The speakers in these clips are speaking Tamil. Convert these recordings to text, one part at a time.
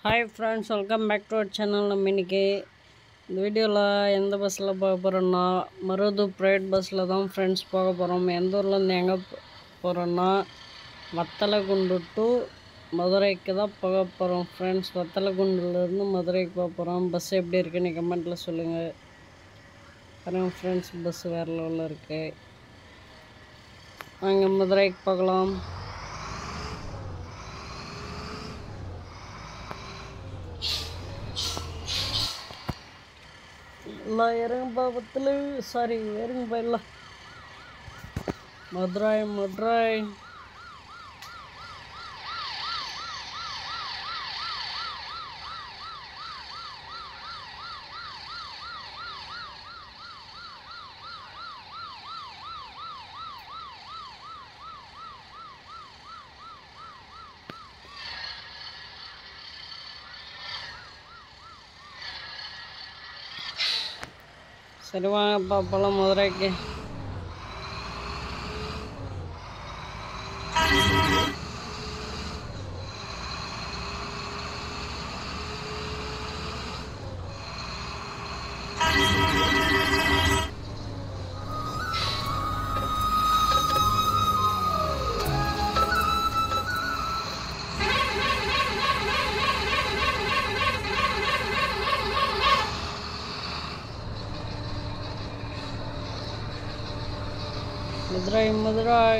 Hi friends welcome back to our channel நம்ம இன்றைக்கி இந்த வீடியோவில் எந்த பஸ்ஸில் போக போகிறோன்னா மருது ப்ரைவேட் பஸ்ஸில் தான் ஃப்ரெண்ட்ஸ் போக போகிறோம் எந்த ஊர்லேருந்து எங்கே போகிறோன்னா வத்தலகுண்டு டு மதுரைக்கு தான் போக போகிறோம் ஃப்ரெண்ட்ஸ் வத்தலகுண்டுலேருந்து மதுரைக்கு போக போகிறோம் பஸ் எப்படி இருக்குன்னு கமெண்ட்டில் சொல்லுங்கள் பாருங்கள் ஃப்ரெண்ட்ஸ் பஸ் வேறு லெவலில் இருக்குது வாங்க மதுரைக்கு போகலாம் எல்லாம் இறங்கு பாபத்தில் சாரி இறங்கு போயிடலாம் மதுரை மதுரை சரி வாங்கப்பா போகலாம் மதுரைக்கு Madurai Madurai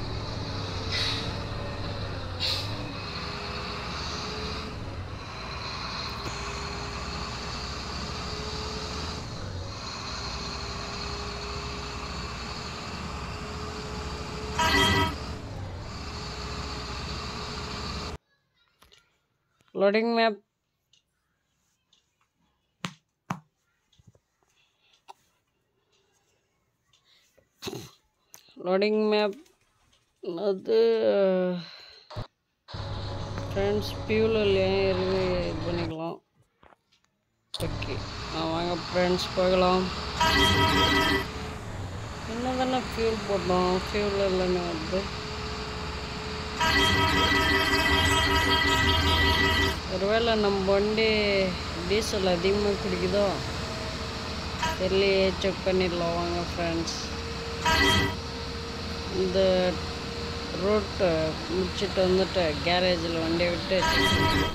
loading map loading map அது ஃப்ரெண்ட்ஸ் பியூலில் இருக்கு இது பண்ணிக்கலாம் ஓகே வாங்க ஃப்ரெண்ட்ஸ் போகலாம் என்ன தானே ஃபியூல் போட்டோம் ஃபியூல் இல்லைன்னு வருது ஒருவேளை நம்ம வண்டி டீசல் அதிகமாக குடிக்குதோ தெரியலையே செக் பண்ணிடலாம் வாங்க ஃப்ரெண்ட்ஸ் இந்த ரோட்டை முடிச்சுட்டு வந்துட்டு கேரேஜில் வண்டியை விட்டு check பண்ணிக்கலாம்.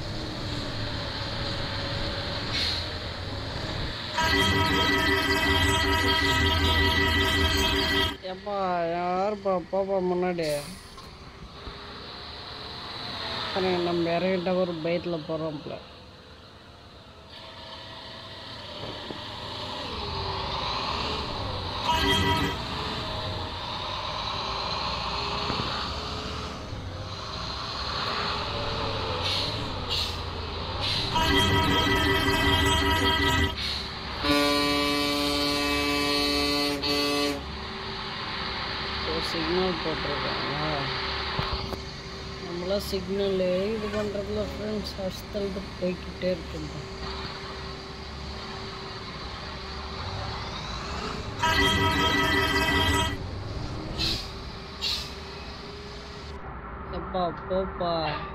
எப்பா யாருப்பா பாப்பா முன்னாடி பாருங்க, நம்ம இறங்கிட்ட ஒரு பைக்கில் போகிறோம்ல சிக்னல் போட்டிருக்காங்க நம்மளாம் சிக்னல் இது பண்ணுறதுல ஃப்ரெண்ட்ஸ் அஸ்தல்ட்டு போய்கிட்டே இருக்குங்க எப்பா போப்பா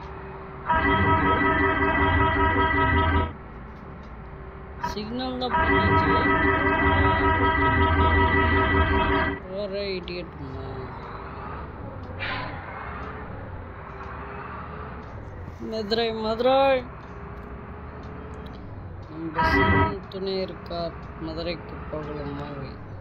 சிக்னல் தான் பண்ணிச்சுல போகிற இடியட்டுமா மதுரை மதுரை நம்ம சிம் துணை இருக்கா மதுரைக்கு போகலாமா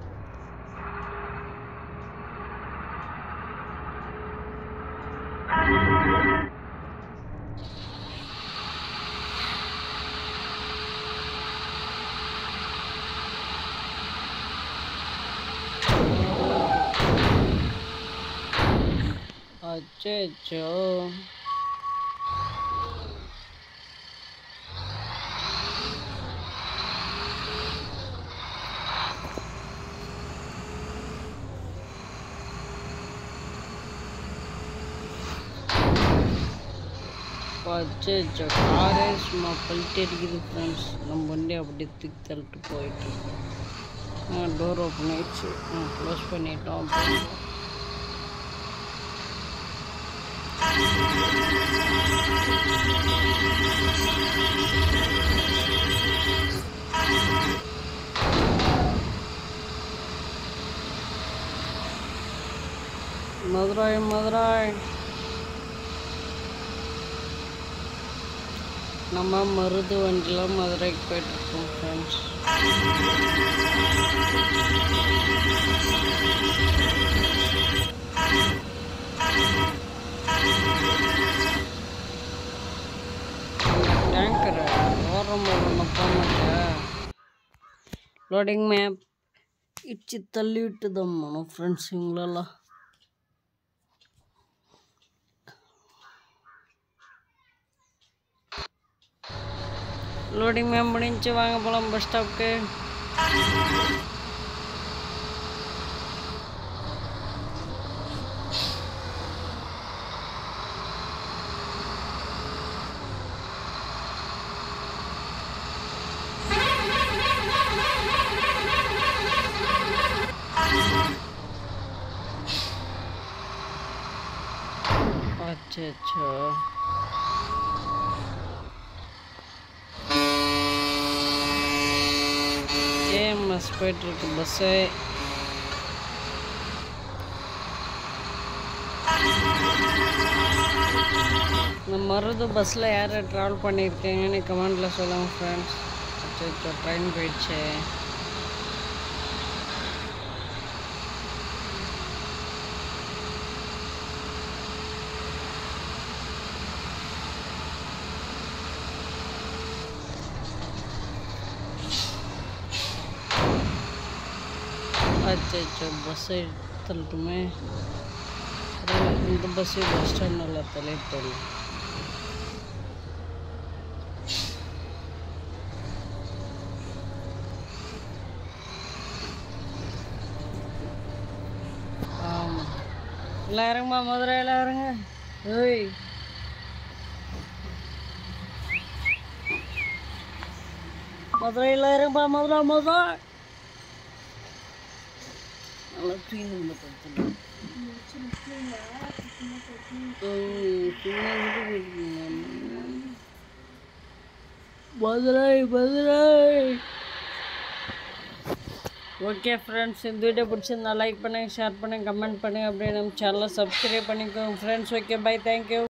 அச்சோ அச்சோ காரே சும்மா பல்ட்டி அடிக்குது ஃப்ரெண்ட்ஸ் நம்ம வண்டி அப்படியே தூக்கி தள்ளிட்டு போயிட்டு டோர் ஓப்பன் ஆயிடுச்சு க்ளோஸ் பண்ணிட்டோம் மதுரை மதுரை நம்ம மருது வண்டியில் மதுரைக்கு போயிட்டுருக்கோம் ஃப்ரெண்ட்ஸ் டேங்கர் ஓரம் போகணும் போக லோடிங் மேப் இச்சு தள்ளி விட்டுதம்மா ஃப்ரெண்ட்ஸ் இவங்களெல்லாம் லோடிங் மேம் முடிஞ்சு வாங்க போகலாம் பஸ் ஸ்டாப்க்கு अच्छा अच्छा ஏஎம்எஸ் போயிட்டுருக்கு பஸ்ஸு இந்த மருது பஸ்ஸில் யார் ட்ராவல் பண்ணியிருக்கீங்கன்னு கமெண்டில் சொல்லுங்கள் ஃப்ரெண்ட்ஸ் அச்சோ ட்ரெயின் போயிடுச்சு அச்சோ பஸ்ஸை தள்ளட்டுமே இந்த பஸ்ஸு பஸ் ஸ்டாண்டில் தள்ளிட்டு ஆமாம் எல்லாம் இறங்குமா மதுரையில் இறங்க ஏய் மதுரையில் இறங்குமா மதுரை மதுரை நல்லா தூங்கி வந்து படுத்துட்டேன் மதுரை மதுரை ஓகே ஃப்ரெண்ட்ஸ் இந்த வீடியோ பிடிச்சிருந்தா லைக் பண்ணுங்கள் ஷேர் பண்ணுங்கள் கமெண்ட் பண்ணுங்கள் அப்படியே நம்ம சேனலை சப்ஸ்கிரைப் பண்ணிக்கோங்க ஃப்ரெண்ட்ஸ் ஓகே பை தேங்க்யூ